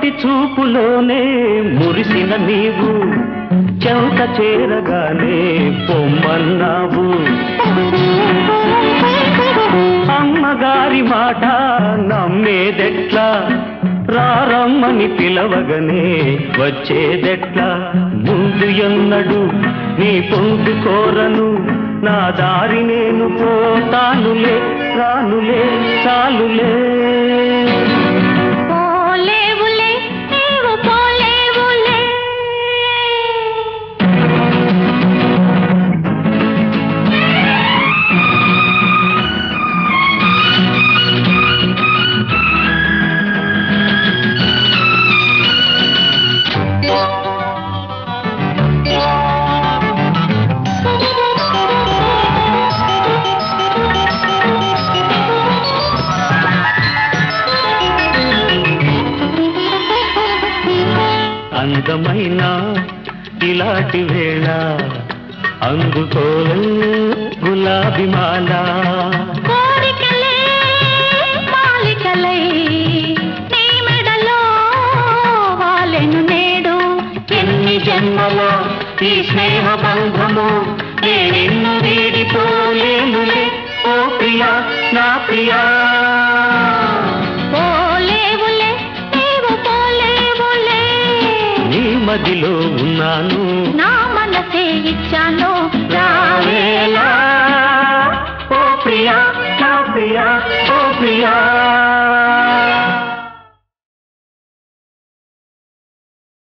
తొలి చూపులోనే మురిసిన నీవు చెంత చేరగానే పొమ్మన్నావు అమ్మగారి మాట నమ్మేదెట్లా రారమ్మని పిలవగనే వచ్చేదెట్లా ముందు ఎన్నడు నీ పొందు కోరను నా దారి నేను పోతానులే రానులే చాలులే పోలేవులే నీవు పోలేవులే అందమైన ఇలాంటి వేళ అందుకోలే గులాబీ మాల కోరికలే మాలికలై నీ మెడలో వాలెను నేడు ఎన్ని జన్మల ఈ స్నేహ బంధము నేనెన్ను వీడిపోలేనులే ఓ ప్రియా నా ప్రియా పోలేవులే నీవు పోలేవులే నీ మదిలో ఉన్నాను నా మనసే ఇచ్చాను